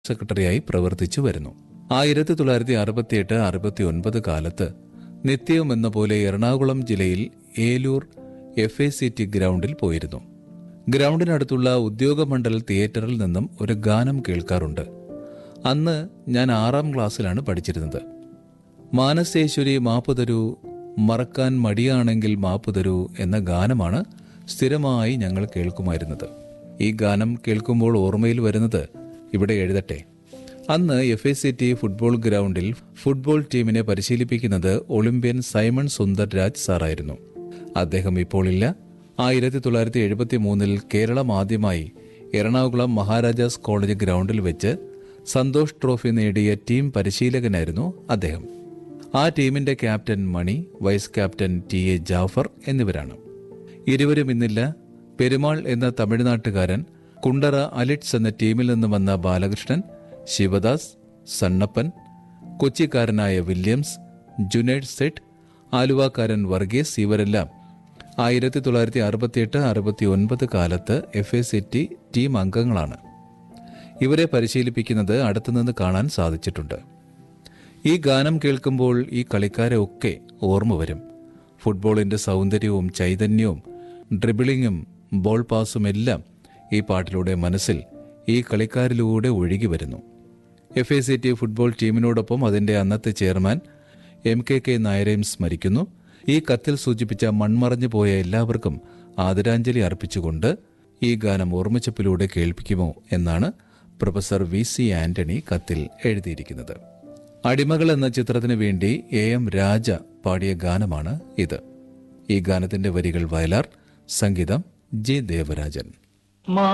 സെക്രട്ടറിയായി പ്രവർത്തിച്ചു വരുന്നു ആയിരത്തി തൊള്ളായിരത്തി അറുപത്തിയെട്ട് അറുപത്തി ഒൻപത് കാലത്ത് നിത്യവും എന്ന പോലെ എറണാകുളം ജില്ലയിൽ Eloor F A C T ഗ്രൗണ്ടിൽ പോയിരുന്നു ഗ്രൗണ്ടിനടുത്തുള്ള ഉദ്യോഗമണ്ഡൽ തിയേറ്ററിൽ നിന്നും ഒരു ഗാനം കേൾക്കാറുണ്ട് അന്ന് ഞാൻ ആറാം ക്ലാസ്സിലാണ് പഠിച്ചിരുന്നത് മാനസേശ്വരി മാപ്പ് തരൂ മറക്കാൻ മടിയാണെങ്കിൽ മാപ്പ് തരൂ എന്ന ഗാനമാണ് സ്ഥിരമായി ഞങ്ങൾ കേൾക്കുമായിരുന്നത് ഈ ഗാനം കേൾക്കുമ്പോൾ ഓർമ്മയിൽ വരുന്നത് ഇവിടെ എഴുതട്ടെ അന്ന് F A C T football ഗ്രൗണ്ടിൽ ഫുട്ബോൾ ടീമിനെ പരിശീലിപ്പിക്കുന്നത് ഒളിമ്പ്യൻ സൈമൺ സുന്ദർ രാജ് സാറായിരുന്നു അദ്ദേഹം ഇപ്പോൾ ഇല്ല ആയിരത്തി തൊള്ളായിരത്തി എഴുപത്തി മൂന്നിൽ കേരളം ആദ്യമായി എറണാകുളം മഹാരാജാസ് കോളേജ് ഗ്രൗണ്ടിൽ വെച്ച് സന്തോഷ് ട്രോഫി നേടിയ ടീം പരിശീലകനായിരുന്നു അദ്ദേഹം ആ ടീമിന്റെ captain Mani vice captain T A Jafar എന്നിവരാണ് ഇരുവരും ഇന്നില്ല പെരുമാൾ എന്ന തമിഴ്നാട്ടുകാരൻ കുണ്ടറ അലിറ്റ്സ് എന്ന ടീമിൽ നിന്ന് വന്ന ബാലകൃഷ്ണൻ ശിവദാസ് സണ്ണപ്പൻ കൊച്ചിക്കാരനായ വില്യംസ് ജുനൈഡ് സെറ്റ് ആലുവാക്കാരൻ വർഗീസ് ഇവരെല്ലാം ആയിരത്തി തൊള്ളായിരത്തി അറുപത്തിയെട്ട് അറുപത്തി ഒൻപത് കാലത്ത് F A C T team അംഗങ്ങളാണ് ഇവരെ പരിശീലിപ്പിക്കുന്നത് അടുത്തുനിന്ന് കാണാൻ സാധിച്ചിട്ടുണ്ട് ഈ ഗാനം കേൾക്കുമ്പോൾ ഈ കളിക്കാരെ ഒക്കെ ഓർമ്മ വരും ഫുട്ബോളിന്റെ സൗന്ദര്യവും ചൈതന്യവും ഡ്രിബിളിങ്ങും ബോൾ പാസും എല്ലാം ഈ പാട്ടിലൂടെ മനസ്സിൽ ഈ കളിക്കാരിലൂടെ ഒഴുകി വരുന്നു F A C T football ടീമിനോടൊപ്പം അതിന്റെ അന്നത്തെ ചെയർമാൻ എം കെ കെ നായരെയും സ്മരിക്കുന്നു ഈ കത്തിൽ സൂചിപ്പിച്ച മൺമറഞ്ഞു പോയ എല്ലാവർക്കും ആദരാഞ്ജലി അർപ്പിച്ചുകൊണ്ട് ഈ ഗാനം ഓർമ്മച്ചപ്പിലൂടെ കേൾപ്പിക്കുമോ എന്നാണ് പ്രൊഫസർ വി സി ആന്റണി കത്തിൽ എഴുതിയിരിക്കുന്നത് അടിമകൾ എന്ന ചിത്രത്തിന് വേണ്ടി എ എം രാജ പാടിയ ഗാനമാണ് ഇത് ഈ ഗാനത്തിന്റെ വരികൾ വയലാർ സംഗീതം ജെ ദേവരാജൻ